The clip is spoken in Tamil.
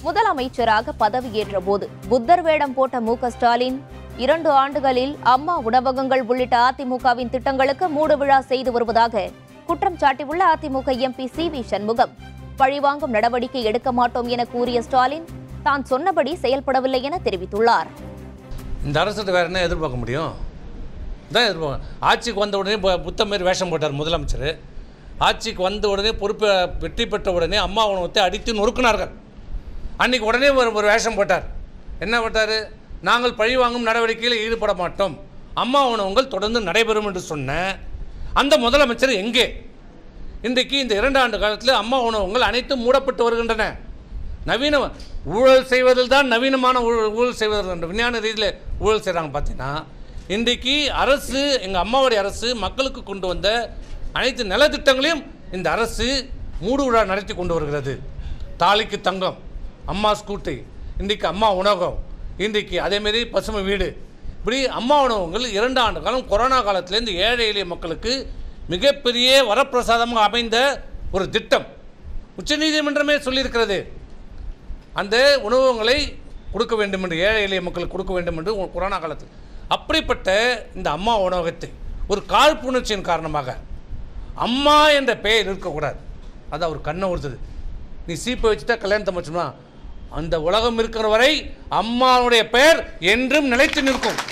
முதலமைச்சராக பதவியேற்ற போது புத்தர் வேடம் போட்ட மு க ஸ்டாலின் இரண்டு ஆண்டுகளில் அம்மா உணவகங்கள் உள்ளிட்ட அதிமுகவின் திட்டங்களுக்கு மூடு விழா செய்து வருவதாக குற்றம் சாட்டியுள்ள AIADMK MP C V Shanmugam பழிவாங்கும் நடவடிக்கை எடுக்க மாட்டோம் என கூறிய ஸ்டாலின் தான் சொன்னபடி செயல்படவில்லை என தெரிவித்துள்ளார் இந்த அரசுட்டு வேறு என்ன எதிர்பார்க்க முடியும் தான் எதிர்பார்க்க ஆட்சிக்கு வந்த உடனே பு- புத்த மாரி வேஷம் போட்டார் முதலமைச்சர் ஆட்சிக்கு வந்த உடனே பொறுப்பை வெற்றி பெற்ற உடனே அம்மா உணவத்தை அடித்து நொறுக்கினார்கள் அன்னைக்கு உடனே ஒரு ஒரு வேஷம் போட்டார் என்ன போட்டார் நாங்கள் பழி வாங்கும் நடவடிக்கையில் ஈடுபட மாட்டோம் அம்மா உணவங்கள் தொடர்ந்து நடைபெறும் என்று சொன்ன அந்த முதலமைச்சர் எங்கே இன்றைக்கு இந்த இரண்டு ஆண்டு காலத்தில் அம்மா உணவகங்கள் அனைத்தும் மூடப்பட்டு வருகின்றன நவீன ஊழல் செய்வதில் தான் நவீனமான ஊழல் ஊழல் செய்வதில் என்ற விஞ்ஞான ரீதியில் ஊழல் செய்கிறாங்க பார்த்தீங்கன்னா இன்றைக்கு அரசு எங்கள் அம்மாவுடைய அரசு மக்களுக்கு கொண்டு வந்த அனைத்து நலத்திட்டங்களையும் இந்த அரசு மூடு விழா நடத்தி கொண்டு வருகிறது தாலிக்கு தங்கம் அம்மா ஸ்கூட்டி இன்றைக்கு அம்மா உணவகம் இன்றைக்கு அதேமாரி பசுமை வீடு இப்படி அம்மா உணவகங்கள் இரண்டு ஆண்டு காலம் கொரோனா காலத்திலேருந்து ஏழை எளிய மக்களுக்கு மிகப்பெரிய வரப்பிரசாதமாக அமைந்த ஒரு திட்டம் உச்சநீதிமன்றமே சொல்லியிருக்கிறது அந்த உணவகங்களை கொடுக்க வேண்டும் என்று ஏழை எளிய மக்களுக்கு கொடுக்க வேண்டும் என்று ஒரு கொரோனா காலத்தில் அப்படிப்பட்ட இந்த அம்மா உணவகத்தை ஒரு காழ்ப்புணர்ச்சியின் காரணமாக அம்மா என்ற பெயர் இருக்கக்கூடாது அது அவர் கண்ணை உறுத்துது நீ சீப்பை வச்சுட்டா கல்யாணத்தை வச்சோம்னா அந்த உலகம் இருக்கிற வரை அம்மாவுடைய பெயர் என்றும் நிலைத்து நிற்கும்